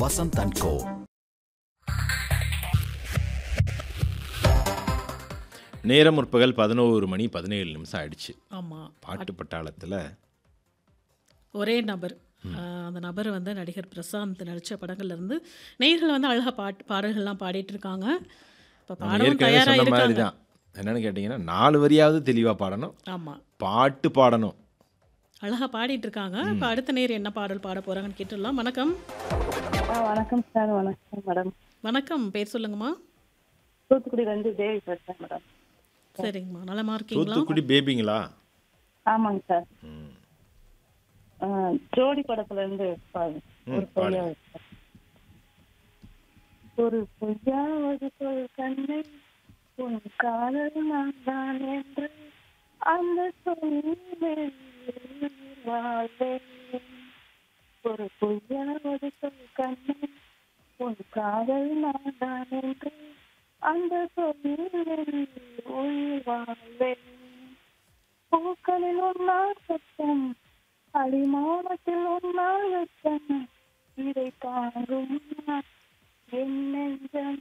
Vasanth and கோ நேரம் முற்பகல் பதினோரு மணி பதினேழு நிமிஷம் ஆயிடுச்சு ஆமாம் பாட்டு பட்டாளத்தில் ஒரே நபர் ஆஹ் அந்த நபர் வந்து நடிகர் பிரசாந்த் நடித்த படங்கள்ல இருந்து நேயர்கள் வந்து அழகாக பாட்டு பாடல்கள்லாம் பாடிட்டு இருக்காங்க இப்போ நம்ம பாடவும் ஏற்கனவே தயாராக சொன்ன மாதிரி இருக்காங்க தான் என்னன்னு கேட்டிங்கன்னா நாலு வரியாவது தெளிவாக பாடணும் ஆமாம் பாட்டு பாடணும் அழகாக பாடிட்டு இருக்காங்க இப்போ அடுத்த நேர் என்ன பாடல் பாட போகிறாங்கன்னு கேட்டுடலாம் வணக்கம் ஆ வணக்கம் சார் வணக்கம் மேடம் வணக்கம் பேர் சொல்லுங்கம்மா தூத்துக்குடியில இருந்து தேவி பேசுறேன் மேடம் சரிங்கம்மா நலமா இருக்கீங்களா தூத்துக்குடி பேபிங்களா ஆமாங்க சார் ம். ஆ, ஜோடி படத்துல இருந்து பாருங்க ம், ஒரு பொய்யா ஒரு பொய்யாவது சொல் கண்ணை உன் காதல் நான் தான் என்று அந்த சொல்லில் வாழ்வேன் ஒரு பொய்யாவது சொல் கண்ணை உன் காதல் நான் தான் என்று அந்த சொல்லில் உயிர் வாழ்வேன் பூக்களில் ஒன்றால் சத்தம் அடிமானத்தில் ஒன்றால் வெச்சம் இதை தாங்கும் என் நெஞ்சம்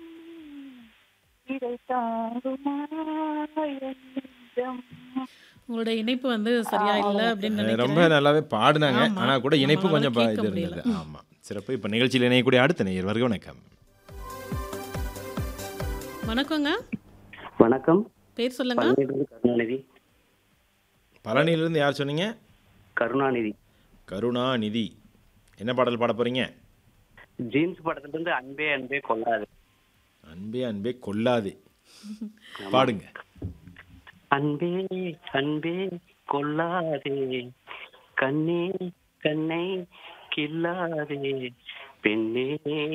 இதை தாங்குமா என் நெஞ்சம் உங்களோட இணைப்பு வந்து சரியா இல்லை அப்படின்னு அஹ் ரொம்ப நினைக்கிறேன் நல்லாவே பாடினாங்க ஆமா. ஆனால் கூட இணைப்பு நம்மளால கொஞ்சம் ப- கேட்க இது முடியல. இருந்தது ஆமாம் சிறப்பு இப்போ நிகழ்ச்சியில் இணையக்கூடிய அடுத்த நேயர் வருக வணக்கம் வணக்கங்க வணக்கம் பேர் சொல்லுங்க பழனியிலிருந்து கருணாநிதி பழனியிலிருந்து யார் சொன்னீங்க கருணாநிதி கருணாநிதி என்ன பாடல் பாட போறீங்க ஜீன்ஸ் படத்துல இருந்து அன்பே அன்பே கொள்ளாது அன்பே அன்பே கொல்லாதே பாடுங்க அன்பே அன்பே கொள்ளாதே கண்ணே கண்ணை கில்லாதே பெண்ணே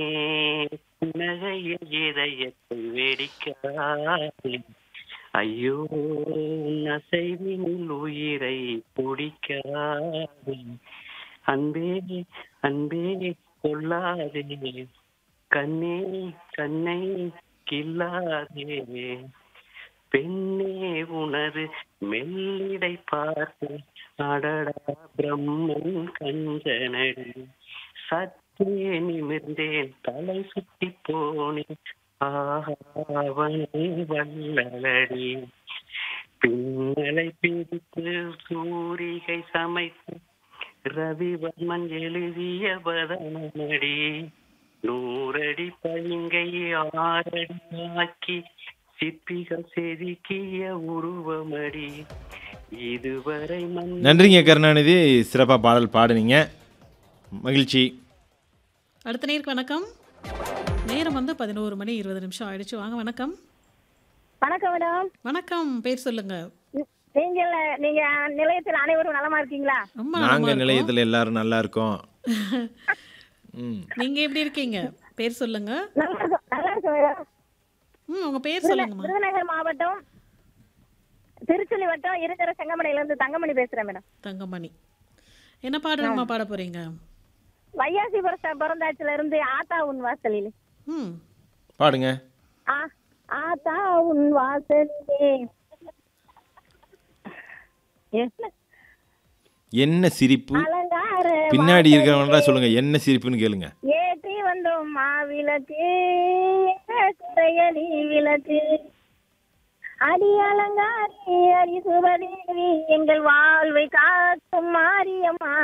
நகைய இதயத்தை வேடிக்காதே ஐயோ நசைவின் உயிரை பிடிக்காதே அன்பே அன்பே கொள்ளாதே கண்ணே கண்ணை கில்லாதே பெண்ணே உனது மெல்லிடை பார்த்து அடடா பிரம்மன் கஞ்சனடி சற்றே நிமிர்ந்தேன் தலை சுத்தி போனேன் ஆவனை வல்லடி பின்னலை பிடித்து சூரிகை சமைத்து ரவிவர்மன் எழுதிய பதனமடி நூறடி பளிங்கை ஆறடி ஆக்கி சிற்பிகள் செதுக்கிய உருவமடி இதுவரை மண் நன்றிங்க கருணாநிதி சிறப்பாக பாடல் பாடுனீங்க மகிழ்ச்சி அடுத்த நேருக்கு வணக்கம் நேரம் வந்து பதினோரு மணி இருபது நிமிஷம் ஆயிடுச்சு வாங்க வணக்கம் வணக்கம் மேடம் வணக்கம் பேர் சொல்லுங்க நீங்கள் நீங்க நிலையத்தில் அனைவரும் நலமா இருக்கீங்களா ரொம்ப நலமா நாங்கள் இருக்கோம். நிலையத்தில் எல்லாரும் நல்லா இருக்கோம் ம் நீங்க எப்படி இருக்கீங்க பேர் சொல்லுங்க நல்லா இருக்கும் நல்லா இருக்கும் மேடம் ம் உங்க பேர் சொல்லுங்கம்மா விருதுநகர் மாவட்டம் திருச்சுழி வட்டம் இருதர செங்கமணில இருந்து தங்கமணி பேசுறேன் மேடம் தங்கமணி என்ன பாடணுமா பாட போறீங்க வையாசி பிறந்தாச்சுல இருந்து ஆத்தா உன் வாசலில் ம் பாடுங்க ஆ ஆத்தா உன் வாசலிலே என்ன என்ன சிரிப்பு அலங்கார பின்னாடி இருக்கிறவங்களா சொல்லுங்க என்ன சிரிப்புன்னு கேளுங்க ஏற்றி வந்தோம் மாவிளக்கு குறைய நீ விளக்கு அடி அலங்காரி அரி சுபதேவி எங்கள் வாழ்வை காக்கும் மாரியம்மா